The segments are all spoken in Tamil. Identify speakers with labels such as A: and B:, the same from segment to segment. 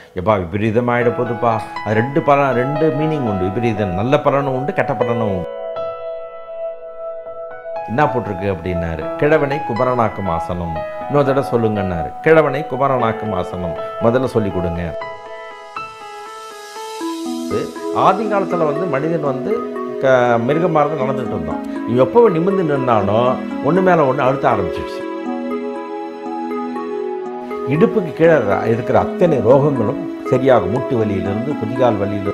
A: எப்பா விபரீதமாயிட போதுப்பா அது ரெண்டு பலன் ரெண்டு மீனிங் உண்டு விபரீதம் நல்ல பலனும் உண்டு கெட்ட பலனும் உண்டு என்ன போட்டிருக்கு அப்படின்னாரு கிழவனை குபரனாக்கும் ஆசனம் இன்னொரு தடவை சொல்லுங்கன்னாரு கிழவனை குபரனாக்கும் ஆசனம் முதல்ல சொல்லி கொடுங்க ஆதி காலத்தில் வந்து மனிதன் வந்து க மிருகமாக இருந்து நடந்துட்டு இருந்தான் இவன் எப்போ நிமிர்ந்து நின்னாலும் ஒன்று மேலே ஒன்று அழுத்த ஆரம்பிச்சிடுச்சு இடுப்புக்கு கீழே இருக்கிற அத்தனை ரோகங்களும் சரியாகும் மூட்டு வலியிலிருந்து குதிகால் வலியிலிருந்து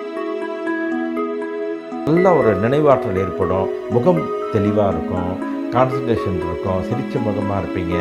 A: நல்ல ஒரு நினைவாற்றல் ஏற்படும் முகம் தெளிவாக இருக்கும் கான்சன்ட்ரேஷன் இருக்கும் சிரிச்ச முகமாக இருப்பீங்க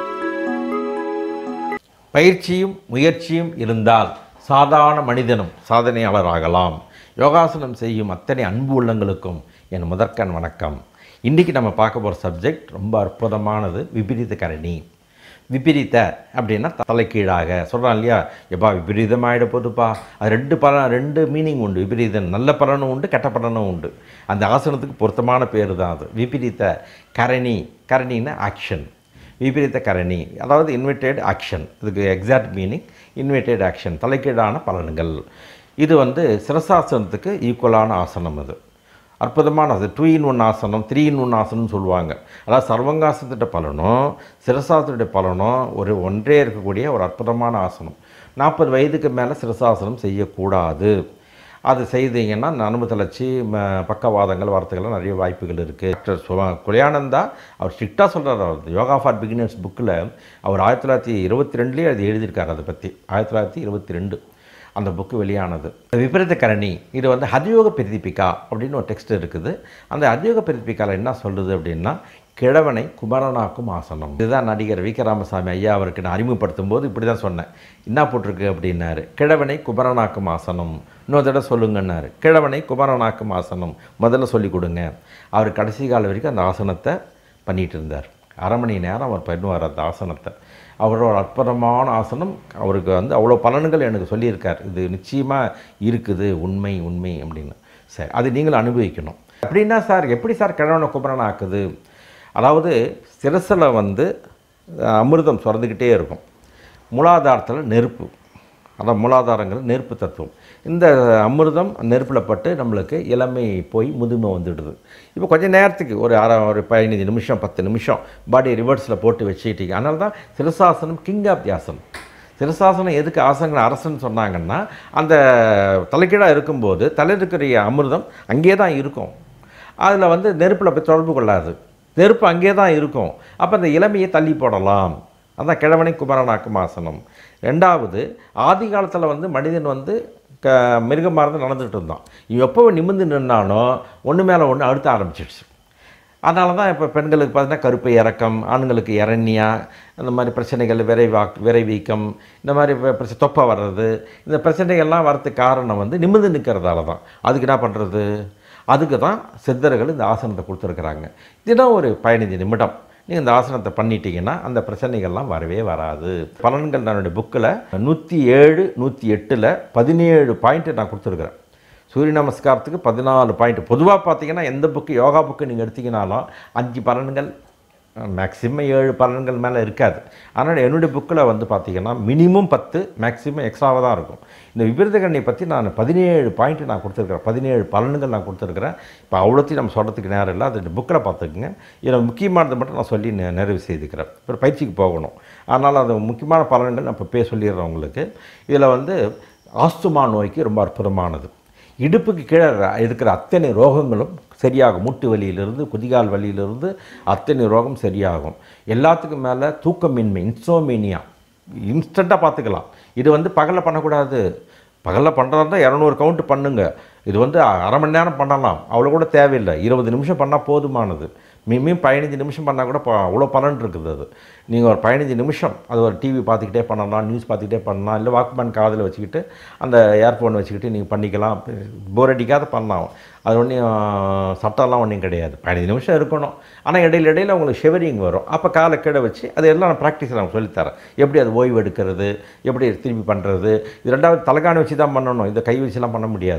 A: பயிற்சியும் முயற்சியும் இருந்தால் சாதாரண மனிதனும் சாதனையாளராகலாம் யோகாசனம் செய்யும் அத்தனை அன்பு உள்ளங்களுக்கும் என் முதற்கண் வணக்கம் இன்றைக்கி நம்ம பார்க்க போகிற சப்ஜெக்ட் ரொம்ப அற்புதமானது விபரீத கரணி விபரீத அப்படின்னா தலைக்கீழாக சொல்கிறான் இல்லையா எப்பா விபரீதமாயிட போதுப்பா அது ரெண்டு பலன் ரெண்டு மீனிங் உண்டு விபரீதம் நல்ல பலனும் உண்டு கெட்ட பலனும் உண்டு அந்த ஆசனத்துக்கு பொருத்தமான பேர் தான் அது விபரீத கரணி கரணின்னா ஆக்ஷன் விபரீத கரணி அதாவது இன்வெர்டட் ஆக்ஷன் இதுக்கு எக்ஸாக்ட் மீனிங் இன்வெர்டட் ஆக்ஷன் தலைக்கீழான பலன்கள் இது வந்து சிரசாசனத்துக்கு ஈக்குவலான ஆசனம் அது அற்புதமான அது டூ இன் ஒன் ஆசனம் த்ரீ இன் ஒன் ஆசனம்னு சொல்லுவாங்க அதாவது சர்வங்காசத்திட்ட பலனும் சிரசாசனுடைய பலனும் ஒரு ஒன்றே இருக்கக்கூடிய ஒரு அற்புதமான ஆசனம் நாற்பது வயதுக்கு மேலே சிரசாசனம் செய்யக்கூடாது அது செய்தீங்கன்னா நரம்பு தளர்ச்சி ம பக்கவாதங்கள் வரத்துக்கெல்லாம் நிறைய வாய்ப்புகள் இருக்குது டாக்டர் சுவா குலையானந்தா அவர் ஸ்ட்ரிக்டாக சொல்கிறார் அவர் யோகா ஃபார் பிகினர்ஸ் புக்கில் அவர் ஆயிரத்தி தொள்ளாயிரத்தி இருபத்தி ரெண்டுலேயே அது எழுதியிருக்காரு அதை பற்றி ஆயிரத்தி தொள்ளாயிரத்தி இருபத்தி ரெண்டு அந்த புக்கு வெளியானது விபரீத கரணி இது வந்து ஹதியோக பிரதிபிகா அப்படின்னு ஒரு டெக்ஸ்ட் இருக்குது அந்த ஹதியோக பிரதிபிகாவில் என்ன சொல்லுது அப்படின்னா கிழவனை குமரனாக்கும் ஆசனம் இதுதான் நடிகர் வி கே ராமசாமி ஐயா அவருக்கு நான் அறிமுகப்படுத்தும் போது இப்படி தான் சொன்னேன் என்ன போட்டிருக்கு அப்படின்னாரு கிழவனை குமரனாக்கும் ஆசனம் இன்னொரு தடவை சொல்லுங்கன்னாரு கிழவனை குமரனாக்கும் ஆசனம் முதல்ல சொல்லி கொடுங்க அவர் கடைசி காலம் வரைக்கும் அந்த ஆசனத்தை பண்ணிகிட்டு இருந்தார் அரை மணி நேரம் அவர் பண்ணுவார் அந்த ஆசனத்தை அவரோட அற்புதமான ஆசனம் அவருக்கு வந்து அவ்வளோ பலன்கள் எனக்கு சொல்லியிருக்கார் இது நிச்சயமாக இருக்குது உண்மை உண்மை அப்படின்னு சரி அது நீங்களும் அனுபவிக்கணும் அப்படின்னா சார் எப்படி சார் கிழவனை குமரன் ஆக்குது அதாவது சிரசில் வந்து அமிர்தம் சுரந்துக்கிட்டே இருக்கும் மூலாதாரத்தில் நெருப்பு அதான் மூலாதாரங்கள் நெருப்பு தத்துவம் இந்த அமிர்தம் நெருப்பில் பட்டு நம்மளுக்கு இளமை போய் முதுமை வந்துடுது இப்போ கொஞ்சம் நேரத்துக்கு ஒரு அரை ஒரு பதினஞ்சு நிமிஷம் பத்து நிமிஷம் பாடி ரிவர்ஸில் போட்டு வச்சுக்கிட்டீங்க அதனால தான் சிரசாசனம் கிங் ஆஃப் தி ஆசனம் சிரசாசனம் எதுக்கு ஆசனங்கள் அரசன் சொன்னாங்கன்னா அந்த தலைக்கீழாக இருக்கும்போது தலையில் இருக்கிற அமிர்தம் அங்கேயே தான் இருக்கும் அதில் வந்து நெருப்பில் போய் தொடர்பு கொள்ளாது நெருப்பு அங்கே தான் இருக்கும் அப்போ அந்த இளமையை தள்ளி போடலாம் அதான் கிழவனை குமரனாக்கும் ஆசனம் ரெண்டாவது ஆதி காலத்தில் வந்து மனிதன் வந்து க மிருகமாக இருந்து நடந்துகிட்டு இருந்தான் இவன் எப்போ நிமிர்ந்து நின்னாலும் ஒன்று மேலே ஒன்று அழுத்த ஆரம்பிச்சிடுச்சு அதனால தான் இப்போ பெண்களுக்கு பார்த்தீங்கன்னா கருப்பு இறக்கம் ஆண்களுக்கு இறண்ணியா இந்த மாதிரி பிரச்சனைகள் விரைவா விரைவீக்கம் இந்த மாதிரி ப- பிரச்சனை தொப்பை வர்றது இந்த பிரச்சனைகள்லாம் வரதுக்கு காரணம் வந்து நிமிர்ந்து நிற்கிறதால தான் அதுக்கு என்ன பண்ணுறது அதுக்கு தான் சித்தர்கள் இந்த ஆசனத்தை கொடுத்துருக்குறாங்க தினம் ஒரு பதினஞ்சு நிமிடம் நீங்கள் இந்த ஆசனத்தை பண்ணிட்டீங்கன்னா அந்த பிரச்சனைகள்லாம் வரவே வராது பலன்கள் தன்னுடைய புக்கில் நூற்றி ஏழு நூற்றி எட்டில் பதினேழு பாயிண்ட்டு நான் கொடுத்துருக்குறேன் சூரிய நமஸ்காரத்துக்கு பதினாலு பாயிண்ட் பொதுவாக பார்த்தீங்கன்னா எந்த புக்கு யோகா புக்கு நீங்கள் எடுத்தீங்கனாலும் அஞ்சு பலன்கள் மேக்ஸிமம் ஏழு பலன்கள் மேலே இருக்காது அதனால் என்னுடைய புக்கில் வந்து பார்த்தீங்கன்னா மினிமம் பத்து மேக்ஸிமம் எக்ஸ்ட்ராவாக தான் இருக்கும் இந்த விபரீதகண்ணை பற்றி நான் பதினேழு பாயிண்ட் நான் கொடுத்துருக்குறேன் பதினேழு பலன்கள் நான் கொடுத்துருக்குறேன் இப்போ அவ்வளோத்தையும் நம்ம சொல்கிறதுக்கு நேரம் இல்லை அது புக்கில் பார்த்துக்குங்க இதில் முக்கியமானதை மட்டும் நான் சொல்லி நெ- நிறைவு செய்துக்கிறேன் இப்போ பயிற்சிக்கு போகணும் அதனால் அது முக்கியமான பலன்கள் நான் இப்போ பேர் சொல்லிடுறேன் உங்களுக்கு இதில் வந்து ஆஸ்துமா நோய்க்கு ரொம்ப அற்புதமானது இடுப்புக்கு கீழே இருக்கிற அத்தனை ரோகங்களும் சரியாகும் மூட்டு வலியிலிருந்து குதிகால் வலியிலிருந்து அத்தனை ரோகம் சரியாகும் எல்லாத்துக்கும் மேலே தூக்கமின்மை இன்சோமீனியா இன்ஸ்டண்ட்டாக பார்த்துக்கலாம் இது வந்து பகலில் பண்ணக்கூடாது பகலில் பண்ணுறதா இரநூறு கவுண்ட் பண்ணுங்க இது வந்து அரை மணி நேரம் பண்ணலாம் அவ்வளோ கூட தேவையில்லை இருபது நிமிஷம் பண்ணால் போதுமானது மினிமம் பதினஞ்சு நிமிஷம் பண்ணால் கூட ப- அவ்வளோ பலன் இருக்குது அது நீங்கள் ஒரு பதினஞ்சு நிமிஷம் அது ஒரு டிவி பார்த்துக்கிட்டே பண்ணலாம் நியூஸ் பார்த்துக்கிட்டே பண்ணலாம் இல்லை வாக்மேன் காதில் வச்சுக்கிட்டு அந்த ஏர்ஃபோன் வச்சுக்கிட்டு நீங்கள் பண்ணிக்கலாம் போர் அடிக்காத பண்ணலாம் அது ஒன்றும் சட்டம்லாம் ஒன்றும் கிடையாது பதினஞ்சு நிமிஷம் இருக்கணும் ஆனால் இடையில இடையில உங்களுக்கு ஷிவரிங் வரும் அப்போ காலை கீழே வச்சு அது எல்லாம் நான் ப்ராக்டிஸ் நான் சொல்லித்தரேன் எப்படி அது ஓய்வு எடுக்கிறது எப்படி திரும்பி பண்ணுறது இது ரெண்டாவது தலைகாணி வச்சு தான் பண்ணணும் இதை கை வச்சுலாம் பண்ண முடியாது தலைகாணி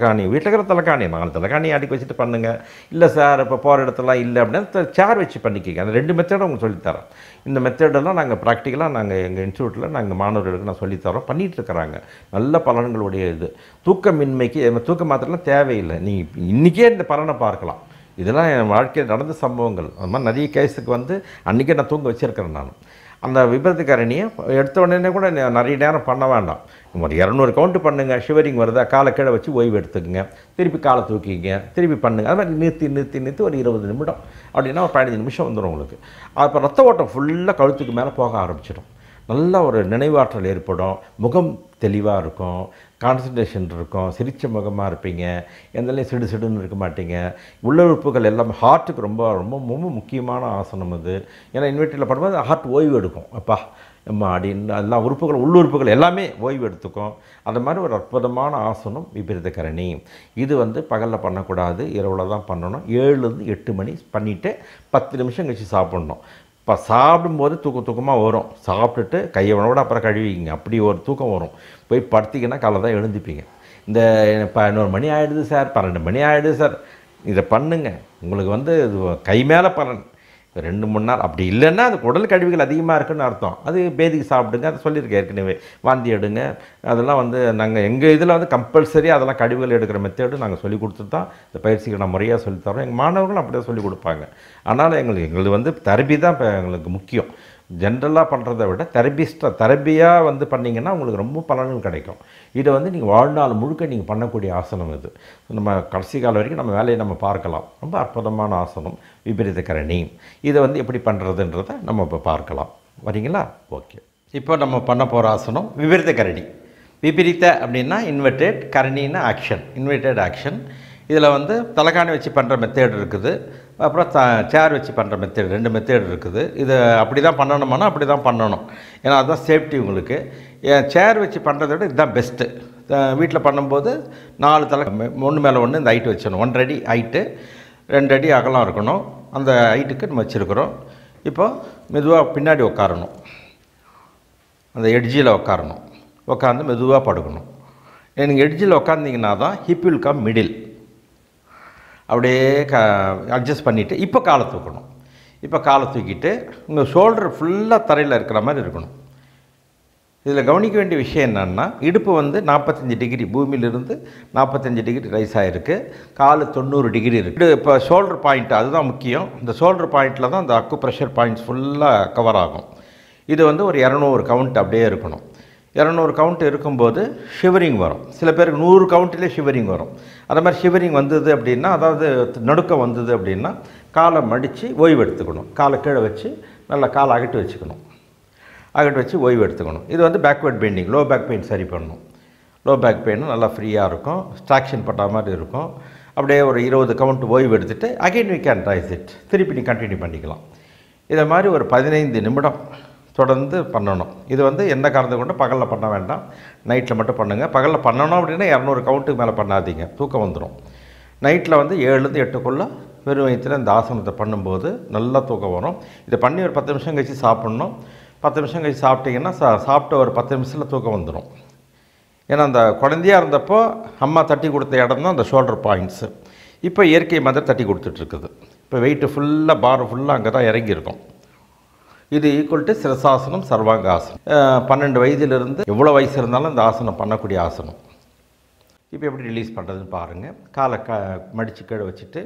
A: தலைகாணி வீட்டில் இருக்கிற தலைகாணி நாலு தலைகாணி அடுக்கி வச்சுட்டு பண்ணுங்கள் இல்லை சார் இப்போ போகிற இடத்துலாம் இல்லை அப்படின்னா சேர் வச்சு பண்ணிக்கங்க அந்த ரெண்டு மெத்தடும் உங்களுக்கு சொல்லித்தரோம் இந்த மெத்தடெல்லாம் நாங்கள் ப்ராக்டிக்கலாக நாங்கள் எங்கள் இன்ஸ்டியூட்டில் நாங்கள் மாணவர்களுக்கு நான் சொல்லித்தரோம் பண்ணிகிட்டு இருக்கிறாங்க நல்ல பலன்களுடைய இது தூக்கமின்மைக்கு நம்ம தூக்க மாத்திரலாம் தேவையில்லை நீ இன்றைக்கே இந்த பலனை பார்க்கலாம் இதெல்லாம் என் வாழ்க்கையில் நடந்த சம்பவங்கள் அது மாதிரி நிறைய கேஸுக்கு வந்து அன்றைக்கே நான் தூங்க வச்சுருக்கிறேன் நான் அந்த விபத்து கரணியை எடுத்த உடனே கூட நெ- நிறைய நேரம் பண்ண வேண்டாம் ஒரு இரநூறு கவுண்ட் பண்ணுங்கள் ஷிவரிங் வருதா காலை கீழே வச்சு ஓய்வு எடுத்துக்கங்க திருப்பி காலை தூக்கிங்க திருப்பி பண்ணுங்க அது மாதிரி நிறுத்தி நிறுத்தி நிறுத்தி ஒரு இருபது நிமிடம் அப்படின்னா ஒரு பதினஞ்சு நிமிஷம் வந்துடும் உங்களுக்கு அப்போ ரத்த ஓட்டம் ஃபுல்லாக கழுத்துக்கு மேலே போக ஆரம்பிச்சிடும் நல்ல ஒரு நினைவாற்றல் ஏற்படும் முகம் தெளிவாக இருக்கும் கான்சன்ட்ரேஷன் இருக்கும் சிரிச்ச முகமாக இருப்பீங்க எந்தலையும் சிடு சிடுன்னு இருக்க மாட்டீங்க உள்ள உறுப்புகள் எல்லாம் ஹார்ட்டுக்கு ரொம்ப ரொம்ப ரொம்ப முக்கியமான ஆசனம் அது ஏன்னா இன்வெர்ட்டில் பண்ணும்போது ஹார்ட் ஓய்வு எடுக்கும் அப்பா அம்மா அப்படின்னு எல்லாம் உறுப்புகள் உள்ளுறுப்புகள் எல்லாமே ஓய்வு எடுத்துக்கும் அந்த மாதிரி ஒரு அற்புதமான ஆசனம் விபரீத கரணி இது வந்து பகலில் பண்ணக்கூடாது இரவில் தான் பண்ணணும் ஏழுலேருந்து எட்டு மணி பண்ணிவிட்டு பத்து நிமிஷம் கழிச்சு சாப்பிட்ணும் இப்போ சாப்பிடும்போது தூக்கம் தூக்கமாக வரும் சாப்பிட்டுட்டு கையை உணவோட அப்புறம் கழுவிங்க அப்படி ஒரு தூக்கம் வரும் போய் படுத்திங்கன்னா காலை தான் எழுந்துப்பீங்க இந்த பதினோரு மணி ஆகிடுது சார் பன்னெண்டு மணி ஆகிடுது சார் இதை பண்ணுங்க உங்களுக்கு வந்து இது கை மேலே பலன் ரெண்டு மூணு நாள் அப்படி இல்லைன்னா அது குடல் கழிவுகள் அதிகமாக இருக்குன்னு அர்த்தம் அது பேதிக்கு சாப்பிடுங்க அதை சொல்லியிருக்கேன் ஏற்கனவே வாந்தி எடுங்க அதெல்லாம் வந்து நாங்கள் எங்கள் இதில் வந்து கம்பல்சரி அதெல்லாம் கழிவுகள் எடுக்கிற மெத்தேடு நாங்கள் சொல்லி கொடுத்துட்டு தான் இந்த பயிற்சிக்கு நான் முறையாக சொல்லித் தரோம் எங்கள் மாணவர்களும் அப்படியே சொல்லிக் கொடுப்பாங்க அதனால் எங்களுக்கு எங்களுக்கு வந்து தெரப்பி தான் இப்போ எங்களுக்கு முக்கியம் ஜென்ரலாக பண்ணுறதை விட தெரபிஸ்ட்டாக தெரப்பியாக வந்து பண்ணிங்கன்னா உங்களுக்கு ரொம்ப பலன்கள் கிடைக்கும் இதை வந்து நீங்கள் வாழ்நாள் முழுக்க நீங்கள் பண்ணக்கூடிய ஆசனம் இது நம்ம கடைசி காலம் வரைக்கும் நம்ம வேலையை நம்ம பார்க்கலாம் ரொம்ப அற்புதமான ஆசனம் விபரீத கரணி இதை வந்து எப்படி பண்ணுறதுன்றதை நம்ம இப்போ பார்க்கலாம் வரீங்களா ஓகே இப்போ நம்ம பண்ண போகிற ஆசனம் விபரீத கரணி விபரீத அப்படின்னா இன்வெர்டட் கரணின்னா ஆக்ஷன் இன்வெர்டட் ஆக்ஷன் இதில் வந்து தலைகாணி வச்சு பண்ணுற மெத்தேட் இருக்குது அப்புறம் த சேர் வச்சு பண்ணுற மெத்தேட் ரெண்டு மெத்தேட் இருக்குது இது அப்படி தான் பண்ணணுமானா அப்படி தான் பண்ணணும் ஏன்னா அதுதான் சேஃப்டி உங்களுக்கு சேர் வச்சு பண்ணுறத விட இதுதான் பெஸ்ட்டு வீட்டில் பண்ணும்போது நாலு தலை ஒன்று மேலே ஒன்று இந்த ஹைட்டு வச்சிடணும் ஒன்றரை அடி ஹைட்டு ரெண்டு அடி அகலம் இருக்கணும் அந்த ஹைட்டுக்கு நம்ம வச்சுருக்குறோம் இப்போ மெதுவாக பின்னாடி உட்காரணும் அந்த எட்ஜில் உட்காரணும் உட்காந்து மெதுவாக படுக்கணும் நீங்கள் எட்ஜில் உட்காந்திங்கன்னா தான் ஹிப் வில் கம் மிடில் அப்படியே க அட்ஜஸ்ட் பண்ணிவிட்டு இப்போ காலை தூக்கணும் இப்போ காலை தூக்கிட்டு உங்கள் ஷோல்டர் ஃபுல்லாக தரையில் இருக்கிற மாதிரி இருக்கணும் இதில் கவனிக்க வேண்டிய விஷயம் என்னென்னா இடுப்பு வந்து நாற்பத்தஞ்சு டிகிரி பூமியிலிருந்து நாற்பத்தஞ்சு டிகிரி ரைஸ் ஆகிருக்கு காலு தொண்ணூறு டிகிரி இருக்குது இப்போ ஷோல்டர் பாயிண்ட் அதுதான் முக்கியம் இந்த ஷோல்டர் பாயிண்டில் தான் இந்த அக்கு ப்ரெஷர் பாயிண்ட்ஸ் ஃபுல்லாக கவர் ஆகும் இது வந்து ஒரு இரநூறு கவுண்ட் அப்படியே இருக்கணும் இரநூறு கவுண்ட் இருக்கும்போது ஷிவரிங் வரும் சில பேருக்கு நூறு கவுண்ட்டிலே ஷிவரிங் வரும் அது மாதிரி ஷிவரிங் வந்தது அப்படின்னா அதாவது நடுக்கம் வந்தது அப்படின்னா காலை மடித்து ஓய்வு எடுத்துக்கணும் காலை கீழே வச்சு நல்லா காலை அகட்டி வச்சுக்கணும் அகட்டி வச்சு ஓய்வு எடுத்துக்கணும் இது வந்து backward bending low back pain சரி பண்ணணும் லோ பேக் பெயின் நல்லா ஃப்ரீயாக இருக்கும் ஸ்ட்ராக்ஷன் பட்ட மாதிரி இருக்கும் அப்படியே ஒரு இருபது கவுண்ட் ஓய்வு எடுத்துகிட்டு again we can rise it திருப்பி நீ கண்டினியூ பண்ணிக்கலாம் இதை மாதிரி ஒரு பதினைந்து நிமிடம் தொடர்ந்து பண்ணணும் இது வந்து எந்த காரணத்தை கொண்டு பகலில் பண்ண வேண்டாம் நைட்டில் மட்டும் பண்ணுங்கள் பகலில் பண்ணணும் அப்படின்னா இரநூறு கவுண்ட்டுக்கு மேலே பண்ணாதீங்க தூக்கம் வந்துடும் நைட்டில் வந்து ஏழுலேருந்து எட்டுக்குள்ளே வெறும் வயிற்றில் இந்த ஆசனத்தை பண்ணும்போது நல்லா தூக்கம் வரும் இதை பண்ணி ஒரு பத்து நிமிஷம் கழிச்சு சாப்பிட்ணும் பத்து நிமிஷம் கழிச்சு சாப்பிட்டீங்கன்னா சா சாப்பிட்ட ஒரு பத்து நிமிஷத்தில் தூக்கம் வந்துடும் ஏன்னா அந்த குழந்தையா இருந்தப்போ அம்மா தட்டி கொடுத்த இடம் தான் அந்த ஷோல்டர் பாயிண்ட்ஸு இப்போ இயற்கை மதர் தட்டி கொடுத்துட்ருக்குது இப்போ வெயிட்டு ஃபுல்லாக பாரம் ஃபுல்லாக அங்கே தான் இறங்கியிருக்கும் இது ஈக்குவல் டு சிரசாசனம் சர்வாங்க ஆசனம் அஹ், பன்னெண்டு வயதிலிருந்து எவ்வளோ வயசு இருந்தாலும் இந்த ஆசனம் பண்ணக்கூடிய ஆசனம் இப்போ எப்படி ரிலீஸ் பண்ணுறதுன்னு பாருங்கள் காலை க மடித்து கீழே வச்சுட்டு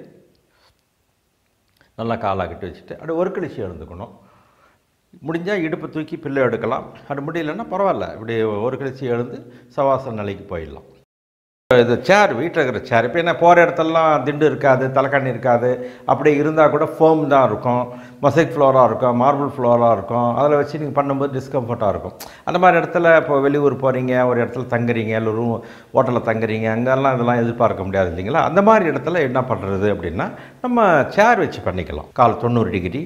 A: நல்லா காலாக்கிட்டு வச்சுட்டு அப்படியே ஒரு கழிச்சு எழுந்துக்கணும் முடிஞ்சால் இடுப்பு தூக்கி பிள்ளை எடுக்கலாம் அது முடியலன்னா பரவாயில்ல இப்படி ஒரு கழிச்சு எழுந்து சவாசன நிலைக்கு போயிடலாம் இது சேர் வீட்டில் இருக்கிற சேர் இப்போ என்ன போகிற இடத்துலலாம் திண்டு இருக்காது தலைக்கண்ணி இருக்காது அப்படி இருந்தால் கூட ஃபோம் தான் இருக்கும் மொசைக் ஃப்ளோராக இருக்கும் மார்பிள் ஃப்ளோராக இருக்கும் அதில் வச்சு நீங்கள் பண்ணும்போது டிஸ்கம்ஃபர்ட்டாக இருக்கும் அந்த மாதிரி இடத்துல இப்போ வெளியூர் போகிறீங்க ஒரு இடத்துல தங்குறீங்க இல்லை ரூம் ஹோட்டலில் தங்குறீங்க அங்கெல்லாம் இதெல்லாம் எதிர்பார்க்க முடியாது இல்லைங்களா அந்த மாதிரி இடத்துல என்ன பண்ணுறது அப்படின்னா நம்ம சேர் வச்சு பண்ணிக்கலாம் கால் தொண்ணூறு டிகிரி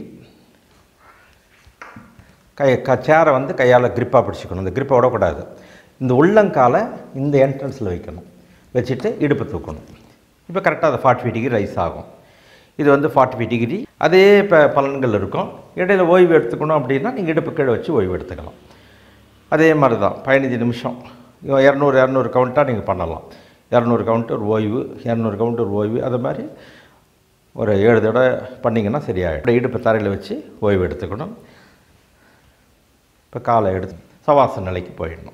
A: கை க சேரை வந்து கையால் கிரிப்பாக பிடிச்சிக்கணும் இந்த கிரிப்பை விடக்கூடாது இந்த உள்ளங்காலை இந்த என்ட்ரன்ஸில் வைக்கணும் வச்சுட்டு இடுப்பு தூக்கணும் இப்போ கரெக்டாக அது ஃபார்ட்டி ஃபைவ் டிகிரி ரைஸ் ஆகும் இது வந்து ஃபார்ட்டி ஃபைவ் டிகிரி அதே இப்போ பலன்கள் இருக்கும் இடையில ஓய்வு எடுத்துக்கணும் அப்படின்னா நீங்கள் இடுப்பு கீழே வச்சு ஓய்வு எடுத்துக்கலாம் அதே மாதிரி தான் பதினஞ்சு நிமிஷம் இரநூறு இரநூறு கவுண்ட்டாக நீங்கள் பண்ணலாம் இரநூறு கவுண்ட் ஒரு ஓய்வு இரநூறு கவுண்ட் ஒரு ஓய்வு அது மாதிரி ஒரு ஏழு தடவை பண்ணிங்கன்னா சரியாயிடும் இடுப்பு தரையில் வச்சு ஓய்வு எடுத்துக்கணும் இப்போ காலை எடுத்து சவாசன நிலைக்கு போயிடணும்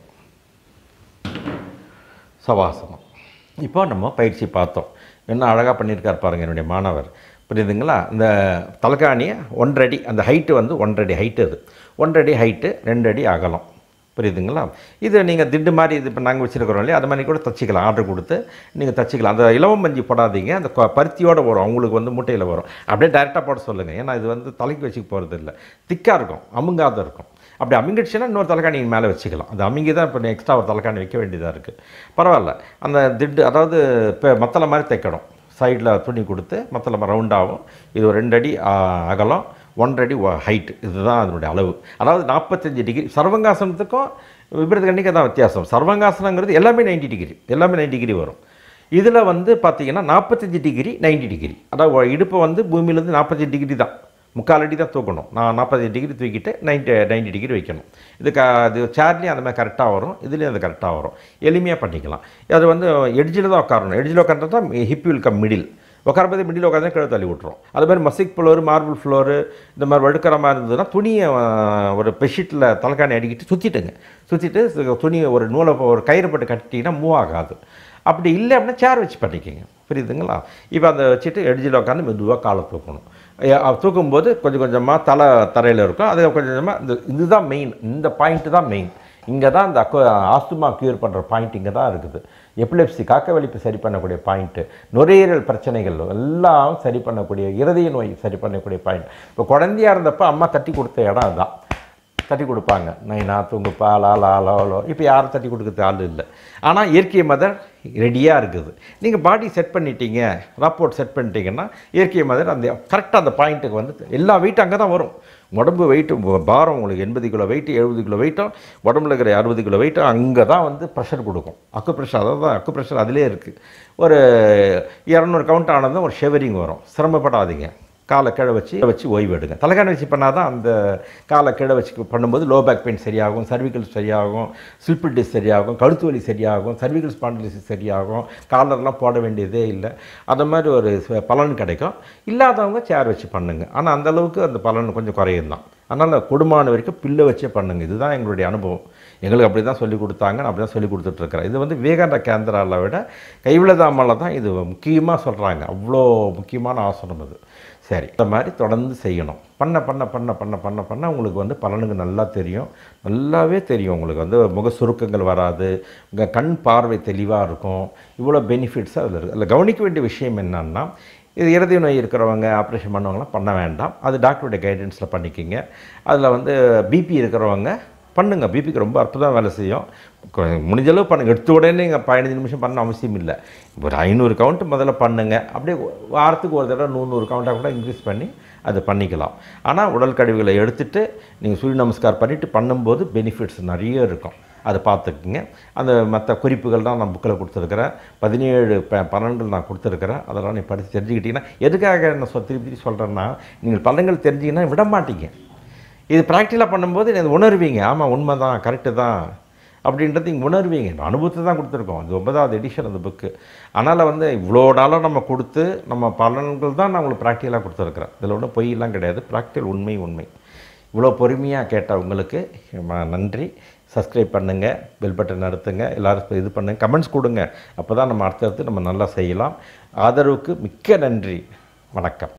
A: சவாசனம் இப்போ நம்ம பயிற்சி பார்த்தோம் என்ன அழகாக பண்ணியிருக்கார் பாருங்க என்னுடைய மாணவர் புரியுதுங்களா இந்த தலைக்காணியை ஒன்றடி அந்த ஹைட்டு வந்து ஒன்றடி ஹைட்டு அது ஒன்றடி ஹைட்டு ரெண்டு அடி அகலம் புரியுதுங்களா இது நீங்கள் திண்டு மாதிரி இது இப்போ நாங்கள் வச்சுருக்கிறோம் இல்லையா அது மாதிரி கூட தச்சிக்கலாம் ஆர்டர் கொடுத்து நீங்கள் தச்சிக்கலாம் அந்த இலவம் மஞ்சி போடாதீங்க அந்த கொ- பருத்தியோட வரும் அவங்களுக்கு வந்து மூட்டையில் வரும் அப்படியே டைரெக்டாக போட சொல்லுங்கள் ஏன்னா இது வந்து தலைக்கு வச்சுக்க போகிறது இல்லை திக்காக இருக்கும் அமுங்காத இருக்கும் அப்படி அமுங்கிடுச்சுன்னா இன்னொரு தலைக்காணி மேலே வச்சுக்கலாம் அது அமுங்கி தான் இப்போ எக்ஸ்ட்ரா ஒரு தலைக்காணி வைக்க வேண்டியதாக இருக்குது பரவாயில்ல அந்த திட்டு அதாவது இப்போ மத்தளை மாதிரி தைக்கணும் சைடில் துணி கொடுத்து மத்தளம் ரவுண்டாகும் இது ஒரு ரெண்டு அடி ஆ, அகலம் ஒன்றரை அடி ஹைட் இதுதான் அதனுடைய அளவு அதாவது நாற்பத்தஞ்சு டிகிரி சர்வங்காசனத்துக்கும் விபரீத கண்ணிக்கு தான் வித்தியாசம் சர்வங்காசனங்கிறது எல்லாமே 90 டிகிரி எல்லாமே 90 டிகிரி வரும் இதில் வந்து பார்த்தீங்கன்னா நாற்பத்தஞ்சு டிகிரி 90 டிகிரி அதாவது இடுப்பை வந்து பூமியிலேருந்து நாற்பத்தஞ்சு டிகிரி தான் முக்கால் அடி தான் தூக்கணும் நான் நாற்பத்தஞ்சு டிகிரி தூக்கிட்டு நைன்டி நைன்டி டிகிரி வைக்கணும் இது க அது சேர்லேயும் அந்த மாதிரி கரெக்டாக வரும் இதுலேயும் அது கரெக்டாக வரும் எளிமையாக பண்ணிக்கலாம் அது வந்து எட்ஜில் தான் உட்காரணும் எட்ஜில் உட்காந்து தான் ஹிப் வில் கம் மிடில் உட்காரும்போது மிடில் உட்காந்து கீழே தள்ளி விட்டுரும் அது மாதிரி மசிக் ஃப்ளோரு மார்பிள் ஃப்ளோரு இந்த மாதிரி வழுக்கிற மாதிரி இருந்ததுன்னா துணியை அஹ், ஒரு பெட்ஷீட்டில் தலைக்காணி அடிக்கிட்டு சுற்றிட்டுங்க சுற்றிட்டு துணியை ஒரு நூலை ஒரு கயிறு போட்டு கட்டிட்டீங்கன்னா மூவ் ஆகாது அப்படி இல்லை அப்படின்னா சேர் வச்சு பண்ணிக்கோங்க புரியுதுங்களா இப்போ அதை வச்சுட்டு எட்ஜில் உட்காந்து மெதுவாக காலை தூக்கணும் ஏ- அ- தூக்கும்போது கொஞ்சம் கொஞ்சமாக தலை தரையில் இருக்கும் அது கொஞ்சம் கொஞ்சமாக இந்த இதுதான் மெயின் இந்த பாயிண்ட்டு தான் மெயின் இங்கே தான் இந்த அக்கோ ஆஸ்துமா க்யூர் பண்ணுற பாயிண்ட் இங்கே தான் இருக்குது எபிலெப்சி காக்க வலிப்பு சரி பண்ணக்கூடிய பாயிண்ட்டு நுரையீரல் பிரச்சனைகள் எல்லாம் சரி பண்ணக்கூடிய இருதய நோய் சரி பண்ணக்கூடிய பாயிண்ட் இப்போ குழந்தையா இருந்தப்போ அம்மா தட்டி கொடுத்த இடம் அதுதான் தட்டி கொடுப்பாங்க நைனா தூங்குப்பா லா லா லா லோ இப்போ யாரும் தட்டி கொடுக்கறது ஆள் இல்லை ஆனால் இயற்கை மதர் ரெடியாக இருக்குது நீங்கள் பாடி செட் பண்ணிட்டீங்க ராப்போர்ட் செட் பண்ணிட்டீங்கன்னா இயற்கை மதர் அந்த கரெக்டாக அந்த பாயிண்ட்டுக்கு வந்து எல்லா வெயிட்டும் அங்கே தான் வரும் உடம்பு வெயிட்டு பாரம் உங்களுக்கு எண்பது கிலோ வெயிட்டு எழுபது கிலோ வெயிட்டும் உடம்புல இருக்கிற அறுபது கிலோ வெயிட்டும் அங்கே தான் வந்து ப்ரெஷர் கொடுக்கும் அக்கு ப்ரெஷர் அதாவது அக்கு ப்ரெஷர் அதிலே இருக்குது ஒரு இரநூறு கவுண்ட் ஆனதும் ஒரு ஷெவரிங் வரும் சிரமப்படாதீங்க காலை கீழே வச்சு வச்சு ஓய்வு எடுங்க தலைகாணி வச்சு பண்ணால் தான் அந்த காலை கீழே வச்சு பண்ணும்போது லோ பேக் பெயின் சரியாகும் சர்விக்கல் சரியாகும் ஸ்லிப்பிள் டிஸ் சரியாகும் கழுத்து வலி சரியாகும் சர்விக்கல் ஸ்பாண்டிலிசிஸ் சரியாகும் காலர்லாம் போட வேண்டியதே இல்லை அந்த மாதிரி ஒரு ச- பலன் கிடைக்கும் இல்லாதவங்க சேர் வச்சு பண்ணுங்க ஆனால் அந்த அளவுக்கு அந்த பலன் கொஞ்சம் குறையும் தான் அதனால் குடும்பமான வரைக்கும் பில்லை வச்சே பண்ணுங்க இதுதான் எங்களுடைய அனுபவம் எங்களுக்கு அப்படி தான் சொல்லி கொடுத்தாங்க நான் அப்படி தான் சொல்லி கொடுத்துட்ருக்கிறேன் இது வந்து விவேகானந்த கேந்திராவில் விட கைவிளதாமல தான் இது முக்கியமாக சொல்கிறாங்க அவ்வளோ முக்கியமான ஆசனம் அது சரி இந்த மாதிரி தொடர்ந்து செய்யணும் பண்ண பண்ண பண்ண பண்ண பண்ண பண்ண உங்களுக்கு வந்து பலனுக்கு நல்லா தெரியும் நல்லாவே தெரியும் உங்களுக்கு வந்து முக சுருக்கங்கள் வராது உங்கள் கண் பார்வை தெளிவாக இருக்கும் இவ்வளோ பெனிஃபிட்ஸ் அதில் இருக்குது அதில் கவனிக்க வேண்டிய விஷயம் என்னன்னா இது இருதய நோய் இருக்கிறவங்க ஆப்ரேஷன் பண்ணவங்களாம் பண்ண வேண்டாம் அது டாக்டருடைய கைடன்ஸில் பண்ணிக்கிங்க அதில் வந்து பிபி இருக்கிறவங்க பண்ணுங்க பிபிக்கு ரொம்ப அற்புதம் வேலை செய்யும் கொ- முடிஞ்ச அளவு பண்ணுங்க எடுத்த உடனே நீங்கள் பதினஞ்சு நிமிஷம் பண்ண அவசியம் இல்லை ஒரு ஐநூறு கவுண்ட் முதல்ல பண்ணுங்க அப்படியே வாரத்துக்கு ஒரு தடவை நூறு நூறு கவுண்ட்டாக கூட இன்க்ரீஸ் பண்ணி அது பண்ணிக்கலாம் ஆனால் உடல் கழிவுகளை எடுத்துட்டு நீங்கள் சூரிய நமஸ்கார் பண்ணிவிட்டு பண்ணும்போது பெனிஃபிட்ஸ் நிறைய இருக்கும் அதை பார்த்துக்குங்க அந்த மற்ற குறிப்புகள் தான் நான் புக்கில் கொடுத்துருக்குறேன் பதினேழு ப பலன்கள் நான் கொடுத்துருக்குறேன் அதெல்லாம் நீ படித்து தெரிஞ்சுக்கிட்டீங்கன்னா எதுக்காக நான் சொ திருப்பி திருப்பி சொல்கிறேன்னா நீங்கள் பலன்கள் தெரிஞ்சிங்கன்னா விட மாட்டீங்க இது ப்ராக்டிக்கலாக பண்ணும்போது நீங்கள் உணர்வீங்க ஆமாம் உண்மை தான் கரெக்டு தான் அப்படின்றது நீங்கள் உணர்வீங்க இந்த அனுபவத்தை தான் கொடுத்துருக்கோம் இது ஒன்பதாவது எடிஷன் அந்த புக்கு அதனால் வந்து இவ்வளோ நாளாக நம்ம கொடுத்து நம்ம பலன்கள் தான் நான் உங்களுக்கு ப்ராக்டிக்கலாக கொடுத்துருக்குறேன் இதில் ஒன்றும் பொய்யெல்லாம் கிடையாது ப்ராக்டிக்கல் உண்மை உண்மை இவ்வளோ பொறுமையாக கேட்ட உங்களுக்கு ம- நன்றி சப்ஸ்கிரைப் பண்ணுங்கள் பெல் பட்டன் நடத்துங்க எல்லோரும் இது பண்ணுங்கள் கமெண்ட்ஸ் கொடுங்க அப்போ தான் நம்ம அடுத்தடுத்து நம்ம நல்லா செய்யலாம் ஆதரவுக்கு மிக்க நன்றி வணக்கம்